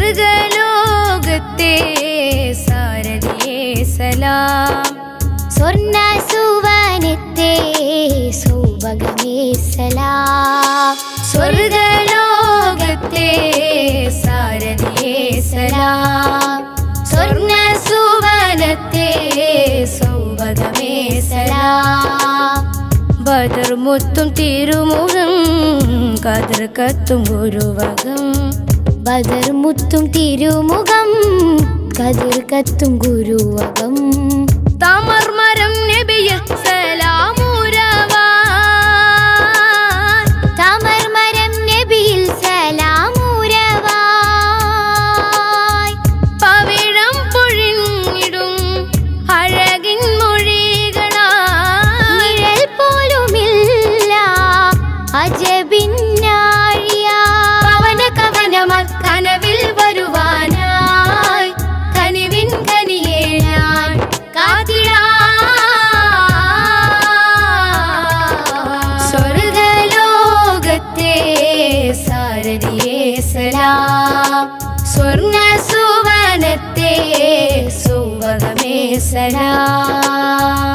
സ്വർഗലോകത്തെ സാരഥിയെ സലാം സ്വർണ്ണ സുവനത്തെ സൗഭഗമേ സലാം സ്വർഗലോകത്തെ സാരഥിയെ സലാം സ്വർണ്ണ സുവനത്തെ സൗഭഗമേ സലാം ബദർ മുത്തും തിരുമുഖം കതിർ കത്തും ഗുരുവകം ബദർ മുത്തും തിരുമുഖം കതിർ കത്തും ഗുരുവകം തമർമരം നബിയ സലാമുരവാൻ തമർമരം നബിയിൽ സലാമുരവായ് പവിഴം പൊഴിഞ്ഞിടും അഴകിൻ മൊഴികളാ നിഴൽ പോലുമില്ല അജബിന്നാഴിയ പവന കവനമാൽ കനവിൽ വരുവാനായി കനിവിൻ കനിയെ ഞാൻ കാത്തിടാം സ്വർഗലോകത്തെ സാരഥിയെ സലാം സ്വർണ്ണ സുവനത്തെ സുവകമേ സലാം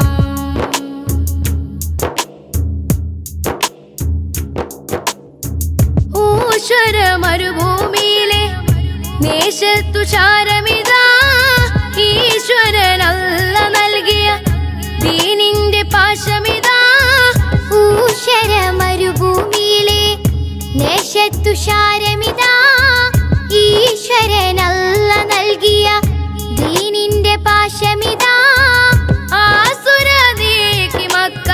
ഊശ്വര മരുഭൂമിയിലെ നേശത്തുഷാരമിതാ ഈശ്വരനല്ല നൽകിയ ദീനിന്റെ പാശമിതാ ഊഷര മരുഭൂമിയിലെ നേശത്തുഷാരമിതാ ഈശ്വരനല്ല നൽകിയ ദീനിന്റെ പാശമിതാ ആസുരനീക്കി മക്ക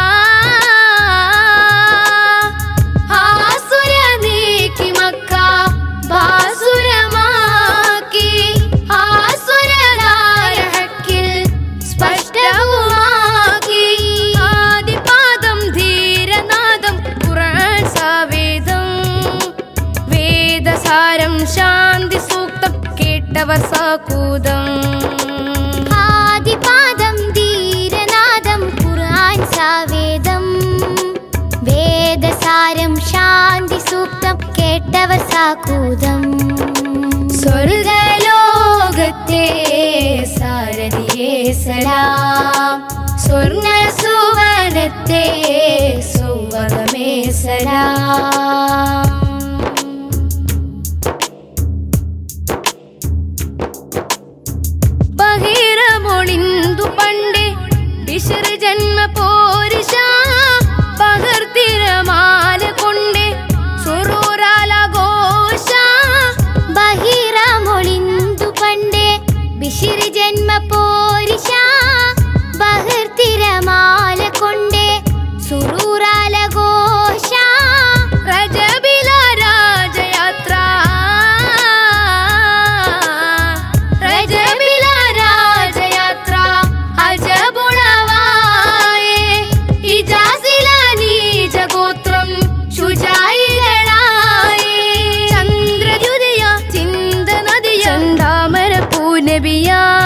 ആസുരനീക്കി മക്ക ബാസുരമാക്കി ആസുരനായ ഹക്കിൽ സ്പഷ്ടവുമാക്കി ആദിപാദം ധീരനാദം ഖുർആൻ സാവേദം വേദസാരം ശാന്തി സൂക്തം കേട്ടവർ സാകൂതം ആദിപാദം ധീരനാദം ഖുർആൻ സാവേദം വേദസാരം ശാന്തി സൂക്തം കേട്ടവർ സാകൂതം സ്വർഗലോകത്തെ സാരഥിയെ സലാം സ്വർണ്ണ സുവനത്തെ സുവകമേ സലാം ബഹിരമൊളിന്തു പണ്ടേ വിശർ ജന്മ പോരിശ പകർത്തിരമാല കൊണ്ടേ സുറൂരാലഘോഷ ബഹിറമൊളിന്തു പണ്ടേ ബിഷിർ ജന്മ പോരിഷ ബഹിർ തിരമാല കൊണ്ടേ സുറൂറാല ഘോഷ രജബില രാജയാത്ര രജബില രാജയാത്ര അജബുണവായേ ഇജാസില നീജഗോത്രം ശുചായികളായേ ചന്ദ്രയുദയ ചിന്തനദിയ ചന്താമര പൂനബിയ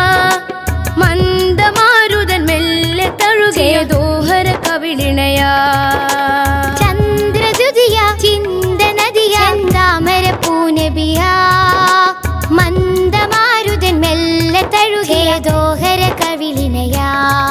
മന്ദമാരുതൻ മെല്ലെ തഴുകിയ ദോഹര കവിളിണയാ ചന്ദ്രദുതിയ ചിന്തനദിയ ചന്താമര പൂനബിയ മന്ദമാരുതൻ മെല്ലെ തഴുകേ ദോഹര കവിളിനയാ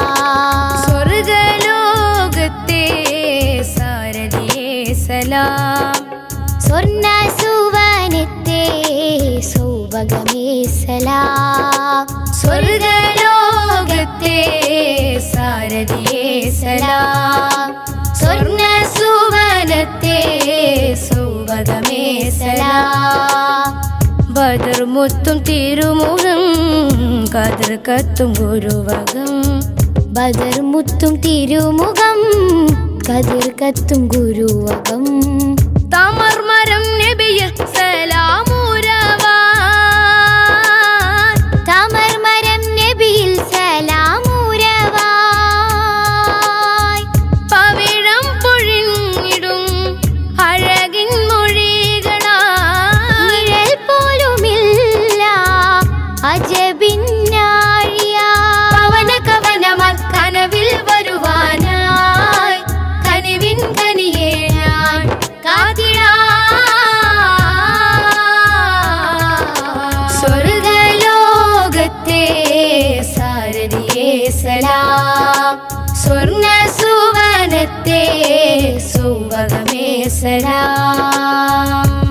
സ്വർഗലോകത്തെ സാരഥിയെ സലാം സ്വർണ്ണ സുവനത്തെ സൗഭഗമേ സലാം സ്വർഗലോകത്തെ സാരഥിയെ സലാം സ്വർണ്ണ സുവനത്തെ സൗവകമേ സലാം ബദർ മുത്തും തിരുമുഖം കതിർ കത്തും ഗുരുവകം ബദർ മുത്തും തിരുമുഖം കതിർ കത്തും ഗുരുവകം തമർമരം നബിയ സലാമുരവാൻ തമർമരം നബിയിൽ സലാമുരവായ് പവിഴം പൊഴിഞ്ഞിടും അഴകിൻ മൊഴികളാ നിഴൽ പോലുമില്ല അജബിന്നാഴിയ പവന കവനമാൽ കനവിൽ വരുവാനായി കനിവിൻ കനിയെ ഞാൻ കാ സ്വർണ സുവനത്തെ സുവകമേ സലാം